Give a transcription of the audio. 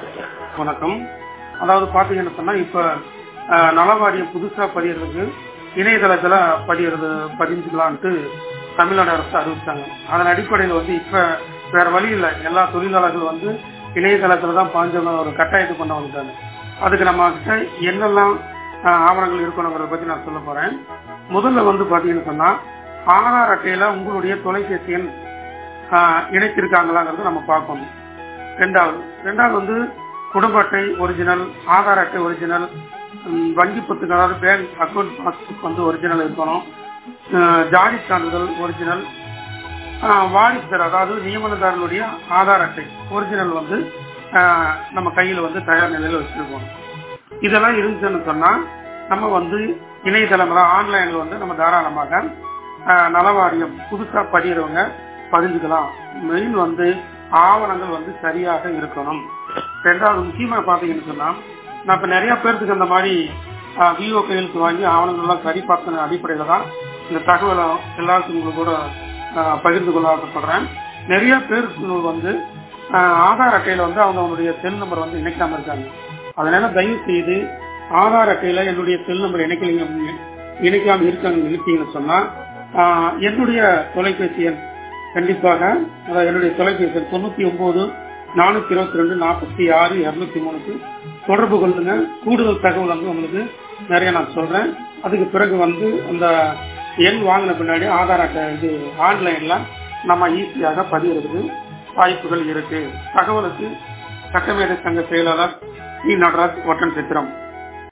வணக்கம் அதாவது பாத்தீங்கன்னு சொன்னா இப்ப அஹ், நலவாரியம் புதுசா பதியறதுக்கு இணையதளத்துல பதியறது பதிஞ்சுக்கலான்ட்டு தமிழ்நாடு அரசு அறிவிச்சாங்க அதன் அடிப்படையில் வந்து இப்ப வேற வழி இல்லை எல்லா தொழிலாளர்கள் வந்து இணையதளத்துல தான் பாஞ்சவங்க ஒரு கட்டாயத்தை கொண்டு வந்துட்டாங்க அதுக்கு நம்ம கிட்ட என்னெல்லாம் அஹ், ஆவணங்கள் இருக்கணுங்கிறத பத்தி நான் சொல்ல போறேன் முதல்ல வந்து பாத்தீங்கன்னு சொன்னா ஆதார் அட்டையில உங்களுடைய தொலைபேசி எண் ஆஹ், இணைத்திருக்காங்களாங்கிறத நம்ம பார்க்கணும் ரெண்டாவது ரெண்டாவது வந்து குடும்ப அட்டை ஒரிஜினல் ஆதார் அட்டை ஒரிஜினல் ம், வங்கி புத்தகம் அதாவது பேங்க் அக்கௌண்ட் பாஸ்புக் வந்து ஒரிஜினல் இருக்கணும் ஆஹ், ஜாதி சான்றிதழ் ஒரிஜினல் ஆஹ், வாரிசுதார் அதாவது நியமனதாரனுடைய ஆதார் அட்டை ஒரிஜினல் வந்து ஆஹ், நம்ம கையில் வந்து தயார் நிலையில் வச்சிருக்கோம் இதெல்லாம் இருந்துச்சுன்னு சொன்னா நம்ம வந்து இணையதளம் ஆன்லைன்ல வந்து நம்ம தாராளமாக ஆஹ், நலவாரியம் புதுசா பதியறவங்க பதிஞ்சுக்கலாம் மெயின் வந்து ஆவணங்கள் வந்து சரியாக இருக்கணும் ரெண்டாவது முக்கியமா பாத்தீங்கன்னு சொன்னா நான் இப்ப நிறைய பேருக்கு அந்த மாதிரி விஓ கையெழுத்து வாங்கி ஆவணங்கள் எல்லாம் சரி பார்த்த அடிப்படையில தான் இந்த தகவலை எல்லாருக்கும் உங்களுக்கு கூட ஆஹ், பகிர்ந்து கொள்ள ஆசைப்படுறேன் நிறைய பேருக்கு வந்து ஆஹ், ஆதார் அட்டையில வந்து அவங்களுடைய செல் நம்பர் வந்து இணைக்காம இருக்காங்க அதனால தயவு செய்து ஆதார் அட்டையில என்னுடைய செல் நம்பர் இணைக்கலைங்க இணைக்காம இருக்காங்க இருக்கீங்கன்னு சொன்னா ஆஹ், என்னுடைய தொலைபேசி எண் கண்டிப்பாக அதாவது என்னுடைய தொலைபேசி எண் தொண்ணூத்தி ஒன்பது நானூத்தி இருபத்தி ரெண்டு நாற்பத்தி ஆறு இருநூத்தி மூணுக்கு தொடர்பு கொள்ளுங்க கூடுதல் தகவல் வந்து உங்களுக்கு நிறைய நான் சொல்றேன் அதுக்கு பிறகு வந்து அந்த எண் வாங்கின பின்னாடி ஆதார் அட்டை இது ஆன்லைன்ல நம்ம ஈஸியாக பதியிறதுக்கு வாய்ப்புகள் இருக்கு தகவலுக்கு சட்டமேதை சங்க செயலாளர் டி நடராஜ் ஒட்டன் சித்திரம்